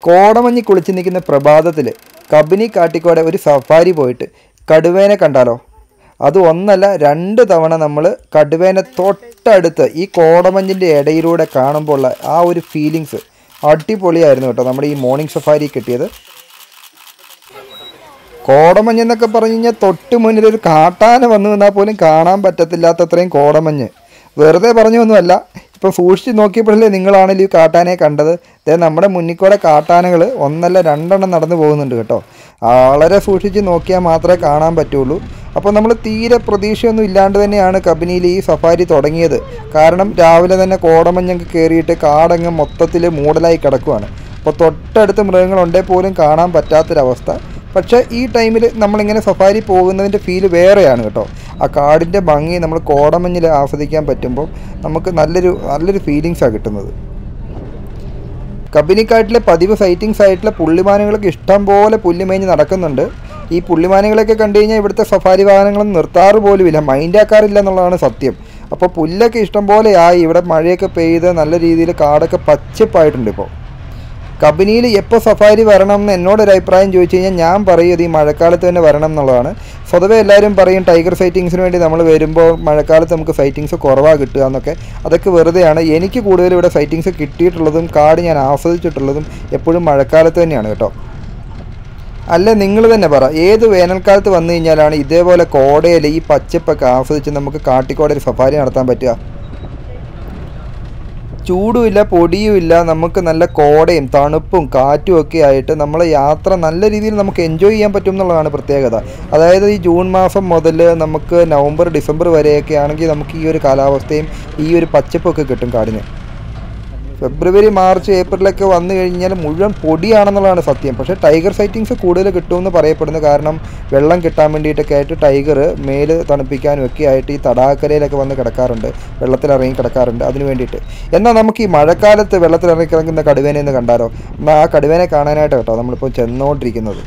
കോടമഞ്ഞി കുളിച്ച് നിൽക്കുന്ന പ്രഭാതത്തിൽ കബിനി കാട്ടിക്കോടെ ഒരു സഫാരി പോയിട്ട് കടുവേനെ കണ്ടാലോ അത് ഒന്നല്ല രണ്ട് തവണ നമ്മൾ കടുവേനെ തൊട്ടടുത്ത് ഈ കോടമഞ്ഞിൻ്റെ ഇടയിലൂടെ കാണുമ്പോൾ ഉള്ള ആ ഒരു ഫീലിങ്സ് അടിപൊളിയായിരുന്നു കേട്ടോ നമ്മുടെ ഈ മോർണിംഗ് സഫാരി കിട്ടിയത് കോടമഞ്ഞ് എന്നൊക്കെ പറഞ്ഞു കഴിഞ്ഞാൽ തൊട്ട് മുന്നിൽ ഒരു കാട്ടാന വന്നു നിന്നാൽ പോലും കാണാൻ പറ്റത്തില്ലാത്തത്രയും കോടമഞ്ഞ് വെറുതെ പറഞ്ഞൊന്നുമല്ല ഇപ്പം സൂക്ഷിച്ച് നോക്കിയപ്പോഴല്ലേ നിങ്ങളാണല്ലോ ഈ കാട്ടാനയെ കണ്ടത് ദേ നമ്മുടെ മുന്നിൽ കൂടെ കാട്ടാനകൾ ഒന്നല്ല രണ്ടെണ്ണം നടന്നു പോകുന്നുണ്ട് കേട്ടോ വളരെ സൂക്ഷിച്ച് നോക്കിയാൽ മാത്രമേ കാണാൻ പറ്റുള്ളൂ അപ്പോൾ നമ്മൾ തീരെ പ്രതീക്ഷയൊന്നും ഇല്ലാണ്ട് തന്നെയാണ് കബനിയിൽ ഈ സഫാരി തുടങ്ങിയത് കാരണം രാവിലെ തന്നെ കോടമഞ്ഞൊക്കെ കയറിയിട്ട് കാടങ്ങ് മൊത്തത്തിൽ മൂടലായി കിടക്കുവാണ് അപ്പോൾ തൊട്ടടുത്ത് മൃഗങ്ങളുണ്ടെങ്കിൽ പോലും കാണാൻ പറ്റാത്തൊരവസ്ഥ പക്ഷേ ഈ ടൈമിൽ നമ്മളിങ്ങനെ സഫാരി പോകുന്നതിൻ്റെ ഫീല് വേറെയാണ് കേട്ടോ ആ കാടിൻ്റെ ഭംഗി നമ്മൾ കോടമഞ്ഞിൽ ആസ്വദിക്കാൻ പറ്റുമ്പോൾ നമുക്ക് നല്ലൊരു നല്ലൊരു ഫീലിങ്സാണ് കിട്ടുന്നത് കബിനിക്കാട്ടിലെ പതിവ് സൈറ്റിങ്സ് ആയിട്ടുള്ള പുള്ളിമാനുകളൊക്കെ ഇഷ്ടം പോലെ പുല്ലുമേഞ്ഞ് നടക്കുന്നുണ്ട് ഈ പുള്ളിമാനുകളെയൊക്കെ കണ്ടു കഴിഞ്ഞാൽ ഇവിടുത്തെ സഫാരി വാഹനങ്ങളൊന്നും നിർത്താറ് പോലുമില്ല മൈൻഡ് ആക്കാറില്ല എന്നുള്ളതാണ് സത്യം അപ്പോൾ പുല്ലൊക്കെ ഇഷ്ടം പോലെ ആയി ഇവിടെ മഴയൊക്കെ പെയ്ത് നല്ല രീതിയിൽ കാടൊക്കെ പച്ചപ്പായിട്ടുണ്ട് ഇപ്പോൾ കബനിയിൽ എപ്പോൾ സഫാരി വരണം എന്ന് എന്നോടൊരു അഭിപ്രായം ചോദിച്ചു കഴിഞ്ഞാൽ ഞാൻ പറയും ഇത് ഈ മഴക്കാലത്ത് തന്നെ വരണം എന്നുള്ളതാണ് സ്വതവേ എല്ലാവരും പറയും ടൈഗർ സൈറ്റിങ്സിന് വേണ്ടി നമ്മൾ വരുമ്പോൾ മഴക്കാലത്ത് നമുക്ക് സൈറ്റിങ്സ് കുറവാണ് കിട്ടുക എന്നൊക്കെ അതൊക്കെ വെറുതെയാണ് എനിക്ക് കൂടുതൽ ഇവിടെ സൈറ്റിങ്സ് കിട്ടിയിട്ടുള്ളതും കാട് ഞാൻ ആസ്വദിച്ചിട്ടുള്ളതും എപ്പോഴും മഴക്കാലത്ത് തന്നെയാണ് കേട്ടോ അല്ല നിങ്ങൾ തന്നെ പറ ഏത് വേനൽക്കാലത്ത് വന്നു കഴിഞ്ഞാലാണ് ഇതേപോലെ കോടയിൽ ഈ പച്ചപ്പൊക്കെ ആസ്വദിച്ച് നമുക്ക് കാട്ടിക്കോടയിൽ സഫാരി നടത്താൻ പറ്റുക ചൂടുമില്ല പൊടിയുമില്ല നമുക്ക് നല്ല കോടയും തണുപ്പും കാറ്റും ഒക്കെ ആയിട്ട് നമ്മൾ യാത്ര നല്ല രീതിയിൽ നമുക്ക് എൻജോയ് ചെയ്യാൻ പറ്റും എന്നുള്ളതാണ് പ്രത്യേകത അതായത് ഈ ജൂൺ മാസം മുതൽ നമുക്ക് നവംബർ ഡിസംബർ വരെയൊക്കെ ആണെങ്കിൽ നമുക്ക് ഈ ഒരു കാലാവസ്ഥയും ഈ ഒരു പച്ചപ്പൊക്കെ കിട്ടും കാടിന് ഫെബ്രുവരി മാർച്ച് ഏപ്രിലൊക്കെ വന്നു കഴിഞ്ഞാൽ മുഴുവൻ പൊടിയാണെന്നുള്ളതാണ് സത്യം പക്ഷേ ടൈഗർ സൈറ്റിങ്സ് കൂടുതൽ കിട്ടുമെന്ന് പറയപ്പെടുന്നു കാരണം വെള്ളം കിട്ടാൻ വേണ്ടിയിട്ടൊക്കെ ആയിട്ട് ടൈഗർ മേല് തണുപ്പിക്കാനും ഒക്കെ ആയിട്ട് ഈ തടാകക്കരയിലൊക്കെ വന്ന് കിടക്കാറുണ്ട് വെള്ളത്തിലിറങ്ങി കിടക്കാറുണ്ട് അതിന് വേണ്ടിയിട്ട് എന്നാൽ നമുക്ക് ഈ മഴക്കാലത്ത് വെള്ളത്തിലിറങ്ങി കിടക്കുന്ന കടുവേനെ ഒന്ന് കണ്ടാലോ എന്നാൽ ആ കടുവേനെ കാണാനായിട്ട് കേട്ടോ നമ്മളിപ്പോൾ ചെന്നുകൊണ്ടിരിക്കുന്നത്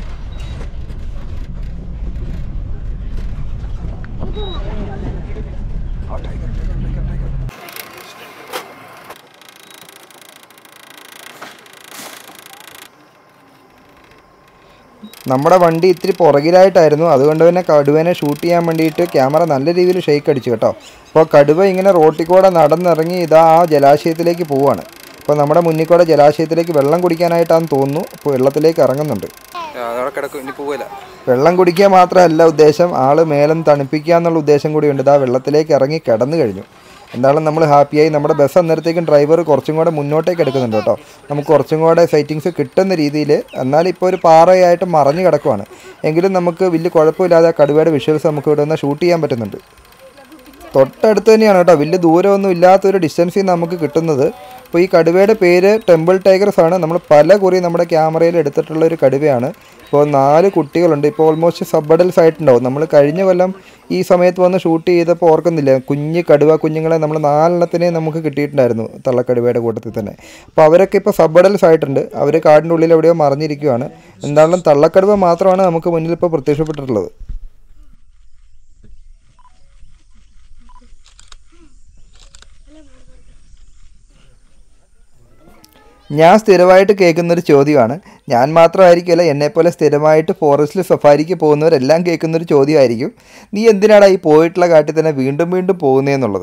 നമ്മുടെ വണ്ടി ഇത്തിരി പുറകിലായിട്ടായിരുന്നു അതുകൊണ്ട് തന്നെ കടുവേനെ ഷൂട്ട് ചെയ്യാൻ വേണ്ടിയിട്ട് ക്യാമറ നല്ല രീതിയിൽ ഷെയ്ക്ക് അടിച്ചു കേട്ടോ അപ്പോൾ കടുവ ഇങ്ങനെ റോട്ടിൽ കൂടെ നടന്നിറങ്ങി ഇതാ ആ ജലാശയത്തിലേക്ക് പോവുകയാണ് അപ്പോൾ നമ്മുടെ മുന്നിൽ കൂടെ ജലാശയത്തിലേക്ക് വെള്ളം കുടിക്കാനായിട്ടാണെന്ന് തോന്നുന്നു ഇപ്പോൾ വെള്ളത്തിലേക്ക് ഇറങ്ങുന്നുണ്ട് അതവിടെ കിടക്കും ഇനി പോവില്ല വെള്ളം കുടിക്കുക മാത്രമല്ല ഉദ്ദേശം ആള് മേലം തണുപ്പിക്കുക എന്നുള്ള ഉദ്ദേശം കൂടിയുണ്ട് ഇതാ വെള്ളത്തിലേക്ക് ഇറങ്ങി കിടന്നു കഴിഞ്ഞു എന്തായാലും നമ്മൾ ഹാപ്പിയായി നമ്മുടെ ബസ് അന്നേരത്തേക്കും ഡ്രൈവർ കുറച്ചും കൂടെ മുന്നോട്ടേക്ക് എടുക്കുന്നുണ്ട് കേട്ടോ നമുക്ക് കുറച്ചും കൂടെ സൈറ്റിങ്സ് കിട്ടുന്ന രീതിയിൽ എന്നാൽ ഇപ്പോൾ ഒരു പാറയായിട്ട് മറഞ്ഞു കിടക്കുവാണ് എങ്കിലും നമുക്ക് വലിയ കുഴപ്പമില്ലാതെ ആ കടുവയുടെ വിഷ്വൽസ് നമുക്ക് ഇവിടെ നിന്ന് ഷൂട്ട് ചെയ്യാൻ പറ്റുന്നുണ്ട് തൊട്ടടുത്ത് തന്നെയാണ് കേട്ടോ വലിയ ദൂരമൊന്നും ഇല്ലാത്തൊരു ഡിസ്റ്റൻസിൽ നിന്ന് നമുക്ക് കിട്ടുന്നത് അപ്പോൾ ഈ കടുവയുടെ പേര് ടെമ്പിൾ ടൈഗർസ് ആണ് നമ്മൾ പല കുറി നമ്മുടെ ക്യാമറയിൽ എടുത്തിട്ടുള്ള ഒരു കടുവയാണ് ഇപ്പോൾ നാല് കുട്ടികളുണ്ട് ഇപ്പോൾ ഓൾമോസ്റ്റ് സബഡൽസ് ആയിട്ടുണ്ടാവും നമ്മൾ കഴിഞ്ഞ കൊല്ലം ഈ സമയത്ത് വന്ന് ഷൂട്ട് ചെയ്തപ്പോൾ ഓർക്കുന്നില്ല കുഞ്ഞ് കടുവ കുഞ്ഞുങ്ങളെ നമ്മൾ നാലെണ്ണത്തിനെ നമുക്ക് കിട്ടിയിട്ടുണ്ടായിരുന്നു തള്ളക്കടുവയുടെ കൂട്ടത്തിൽ തന്നെ അപ്പോൾ അവരൊക്കെ ഇപ്പോൾ സബഡൽസ് ആയിട്ടുണ്ട് അവർ കാടിൻ്റെ ഉള്ളിൽ എവിടെയോ മറിഞ്ഞിരിക്കുകയാണ് എന്തായാലും തള്ളക്കടുവ മാത്രമാണ് നമുക്ക് മുന്നിൽ ഇപ്പോൾ പ്രത്യക്ഷപ്പെട്ടിട്ടുള്ളത് ഞാൻ സ്ഥിരമായിട്ട് കേൾക്കുന്നൊരു ചോദ്യമാണ് ഞാൻ മാത്രമായിരിക്കില്ല എന്നെപ്പോലെ സ്ഥിരമായിട്ട് ഫോറസ്റ്റിൽ സഫാരിക്ക് പോകുന്നവരെല്ലാം കേൾക്കുന്നൊരു ചോദ്യമായിരിക്കും നീ എന്തിനാടാ ഈ പോയിട്ടുള്ള കാട്ടിൽ തന്നെ വീണ്ടും വീണ്ടും പോകുന്നതെന്നുള്ളത്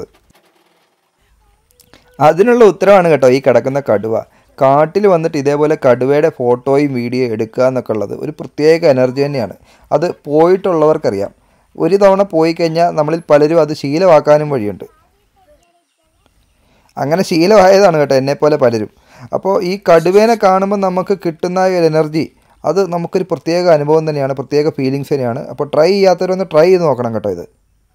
അതിനുള്ള ഉത്തരവാണ് കേട്ടോ ഈ കിടക്കുന്ന കടുവ കാട്ടിൽ വന്നിട്ട് ഇതേപോലെ കടുവയുടെ ഫോട്ടോയും വീഡിയോ എടുക്കുക എന്നൊക്കെ ഉള്ളത് ഒരു പ്രത്യേക എനർജി തന്നെയാണ് അത് പോയിട്ടുള്ളവർക്കറിയാം ഒരു തവണ പോയി കഴിഞ്ഞാൽ നമ്മളിൽ പലരും അത് ശീലമാക്കാനും വഴിയുണ്ട് അങ്ങനെ ശീലമായതാണ് കേട്ടോ എന്നെപ്പോലെ പലരും അപ്പോൾ ഈ കടുവേനെ കാണുമ്പോൾ നമുക്ക് കിട്ടുന്ന ഒരു എനർജി അത് നമുക്കൊരു പ്രത്യേക അനുഭവം തന്നെയാണ് പ്രത്യേക ഫീലിങ്സ് തന്നെയാണ് അപ്പോൾ ട്രൈ ചെയ്യാത്തവരൊന്ന് ട്രൈ ചെയ്ത് നോക്കണം കേട്ടോ ഇത്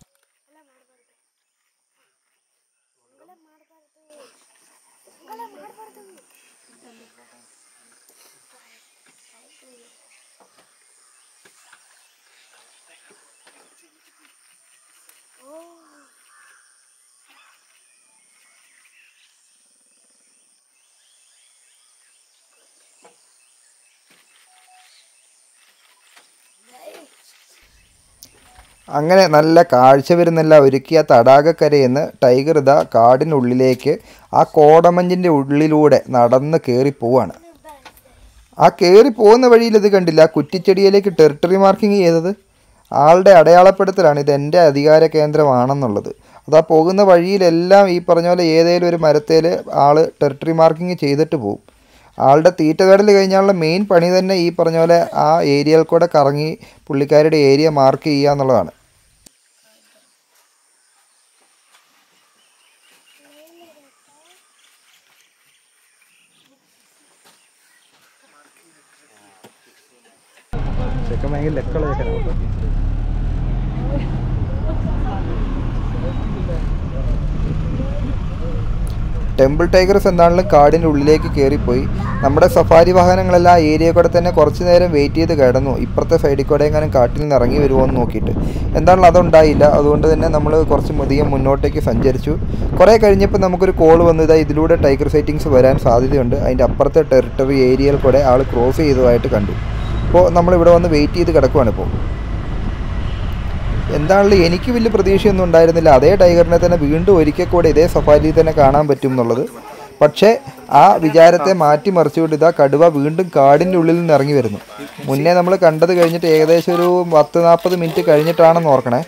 അങ്ങനെ നല്ല കാഴ്ച വരുന്നെല്ലാം ഒരുക്കിയ തടാകക്കരയിൽ നിന്ന് ടൈഗർ ഇതാ കാടിനുള്ളിലേക്ക് ആ കോടമഞ്ഞിൻ്റെ ഉള്ളിലൂടെ നടന്ന് കയറി പോവാണ് ആ കയറി പോകുന്ന വഴിയിൽ ഇത് കണ്ടില്ല കുറ്റിച്ചെടിയിലേക്ക് ടെറിട്ടറി മാർക്കിംഗ് ചെയ്തത് ആളുടെ അടയാളപ്പെടുത്തലാണ് ഇത് എൻ്റെ അധികാര കേന്ദ്രമാണെന്നുള്ളത് അതാ പോകുന്ന വഴിയിലെല്ലാം ഈ പറഞ്ഞ പോലെ ഏതെങ്കിലും ഒരു മരത്തേൽ ആൾ ടെറിട്ടറി മാർക്കിംഗ് ചെയ്തിട്ട് പോകും ആളുടെ തീറ്റകടൽ കഴിഞ്ഞാലുള്ള മെയിൻ പണി തന്നെ ഈ പറഞ്ഞ പോലെ ആ ഏരിയയിൽ കൂടെ കറങ്ങി പുള്ളിക്കാരുടെ ഏരിയ മാർക്ക് ചെയ്യുക എന്നുള്ളതാണ് ചെക്കൻ ഭയങ്കര ലെക്കുള്ള ചെക്കനാണ് ടെമ്പിൾ ടൈഗർസ് എന്താണെങ്കിലും കാടിൻ്റെ ഉള്ളിലേക്ക് കയറിപ്പോയി നമ്മുടെ സഫാരി വാഹനങ്ങളെല്ലാം ആ ഏരിയ കൂടെ തന്നെ കുറച്ച് നേരം വെയിറ്റ് ചെയ്ത് കിടന്നു ഇപ്പുറത്തെ സൈഡിൽ കൂടെ എങ്ങാനും കാട്ടിൽ നിന്ന് ഇറങ്ങി വരുമോ എന്ന് നോക്കിയിട്ട് എന്താണെങ്കിലും അതുണ്ടായില്ല അതുകൊണ്ട് തന്നെ നമ്മൾ കുറച്ച് അധികം മുന്നോട്ടേക്ക് സഞ്ചരിച്ചു കുറേ കഴിഞ്ഞപ്പോൾ നമുക്കൊരു കോൾ വന്നു ഇതാ ഇതിലൂടെ ടൈഗർ സൈറ്റിങ്സ് വരാൻ സാധ്യതയുണ്ട് അതിൻ്റെ അപ്പുറത്തെ ടെറിട്ടറി ഏരിയയിൽ കൂടെ ആൾ ക്രോസ് ചെയ്തതായിട്ട് കണ്ടു അപ്പോൾ നമ്മളിവിടെ വന്ന് വെയിറ്റ് ചെയ്ത് കിടക്കുവാണ് ഇപ്പോൾ എന്താണല്ലോ എനിക്ക് വലിയ പ്രതീക്ഷയൊന്നും ഉണ്ടായിരുന്നില്ല അതേ ടൈഗറിനെ തന്നെ വീണ്ടും ഒരിക്കൽ കൂടെ ഇതേ സഫാരിയിൽ തന്നെ കാണാൻ പറ്റും എന്നുള്ളത് പക്ഷേ ആ വിചാരത്തെ മാറ്റിമറിച്ചുകൊണ്ട് ഇതാ കടുവ വീണ്ടും കാടിൻ്റെ ഉള്ളിൽ നിന്ന് ഇറങ്ങി വരുന്നു മുന്നേ നമ്മൾ കണ്ടത് കഴിഞ്ഞിട്ട് ഏകദേശം ഒരു പത്ത് നാൽപ്പത് മിനിറ്റ് കഴിഞ്ഞിട്ടാണെന്ന് ഓർക്കണേ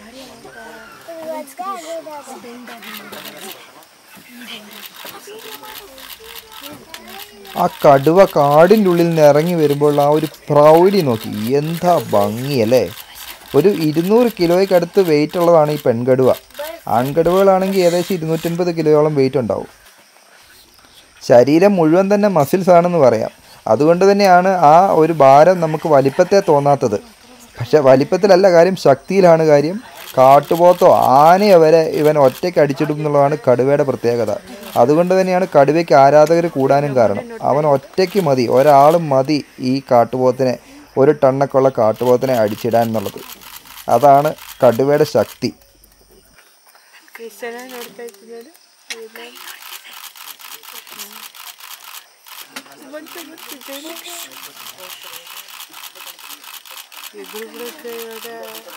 ആ കടുവ കാടിൻ്റെ ഉള്ളിൽ നിന്ന് ഇറങ്ങി വരുമ്പോൾ ആ ഒരു പ്രൗഢി നോക്കി എന്താ ഭംഗിയല്ലേ ഒരു ഇരുന്നൂറ് കിലോയ്ക്ക് അടുത്ത് വെയിറ്റ് ഉള്ളതാണ് ഈ പെൺകടുവ ആൺകടുവകളാണെങ്കിൽ ഏകദേശം ഇരുന്നൂറ്റൻപത് കിലോയോളം വെയിറ്റ് ഉണ്ടാവും ശരീരം മുഴുവൻ തന്നെ മസിൽസ് ആണെന്ന് പറയാം അതുകൊണ്ട് തന്നെയാണ് ആ ഒരു ഭാരം നമുക്ക് വലിപ്പത്തെ തോന്നാത്തത് പക്ഷെ വലിപ്പത്തിലല്ല കാര്യം ശക്തിയിലാണ് കാര്യം കാട്ടുപോത്തോ ആനയോ വരെ ഇവൻ ഒറ്റയ്ക്ക് അടിച്ചിടും എന്നുള്ളതാണ് കടുവയുടെ പ്രത്യേകത അതുകൊണ്ട് തന്നെയാണ് കടുവയ്ക്ക് ആരാധകർ കൂടാനും കാരണം അവൻ ഒറ്റയ്ക്ക് മതി ഒരാളും മതി ഈ കാട്ടുപോത്തിനെ ഒരു ടണ്ണൊക്കെയുള്ള കാട്ടുപോത്തിനെ അടിച്ചിടാൻ എന്നുള്ളത് അതാണ് കടുവയുടെ ശക്തി ಕ್ರಿಶ್ಚಿಯನ ನೋಡ್ತಾ ಇದ್ದೀನಿ ಬಂತು ಬಂತು ಜೈಲು ಇಬ್ರು ಬಿಡಕ್ಕೆ ಇವಾಗ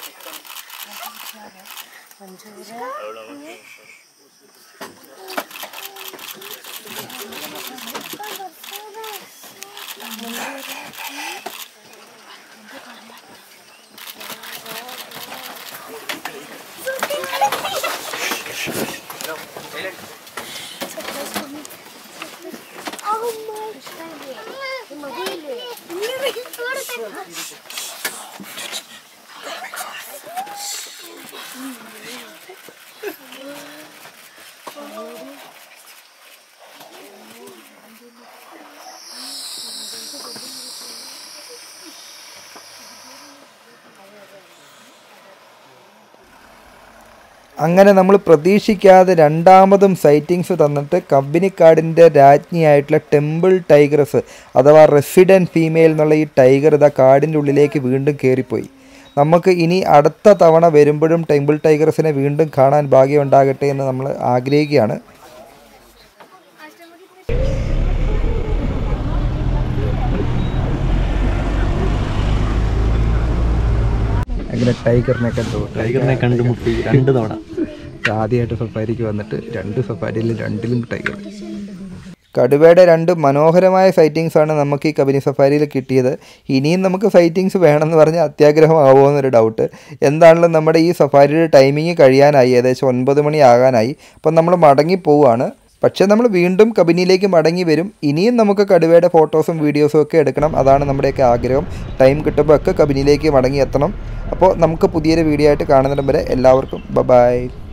അങ്ങനെ നമ്മൾ പ്രതീക്ഷിക്കാതെ രണ്ടാമതും സൈറ്റിങ്സ് തന്നിട്ട് കമ്പനിക്കാടിൻ്റെ രാജ്ഞിയായിട്ടുള്ള ടെമ്പിൾ ടൈഗർസ് അഥവാ റെസിഡൻറ്റ് ഫീമെയിൽ എന്നുള്ള ഈ ടൈഗർ ഇതാ കാടിൻ്റെ ഉള്ളിലേക്ക് വീണ്ടും കയറിപ്പോയി നമുക്ക് ഇനി അടുത്ത തവണ വരുമ്പോഴും ടെമ്പിൾ ടൈഗർസിനെ വീണ്ടും കാണാൻ ഭാഗ്യമുണ്ടാകട്ടെ എന്ന് നമ്മൾ ആഗ്രഹിക്കുകയാണ് അങ്ങനെ ടൈഗറിനെ കണ്ടു ടൈഗറിനെ കണ്ടുമുട്ടി രണ്ട് തവണ ആദ്യമായിട്ട് സഫാരിക്ക് വന്നിട്ട് രണ്ട് സഫാരിയിൽ രണ്ടിലും ടൈഗർ കടുവയുടെ രണ്ട് മനോഹരമായ സൈറ്റിങ്സ് ആണ് നമുക്ക് ഈ കബനി സഫാരിയിൽ കിട്ടിയത് ഇനിയും നമുക്ക് സൈറ്റിങ്സ് വേണമെന്ന് പറഞ്ഞാൽ അത്യാഗ്രഹമാവുമോ എന്നൊരു ഡൗട്ട് എന്താണെങ്കിലും നമ്മുടെ ഈ സഫാരിയുടെ ടൈമിങ് കഴിയാനായി ഏകദേശം ഒൻപത് മണി ആകാനായി അപ്പം നമ്മൾ മടങ്ങി പോവുകയാണ് പക്ഷേ നമ്മൾ വീണ്ടും കബനിയിലേക്ക് മടങ്ങി വരും ഇനിയും നമുക്ക് കടുവയുടെ ഫോട്ടോസും വീഡിയോസും ഒക്കെ എടുക്കണം അതാണ് നമ്മുടെയൊക്കെ ആഗ്രഹം ടൈം കിട്ടുമ്പോൾ ഒക്കെ കബനിയിലേക്ക് മടങ്ങി എത്തണം അപ്പോൾ നമുക്ക് പുതിയൊരു വീഡിയോ ആയിട്ട് കാണുന്നിടം വരെ എല്ലാവർക്കും ബ ബായ്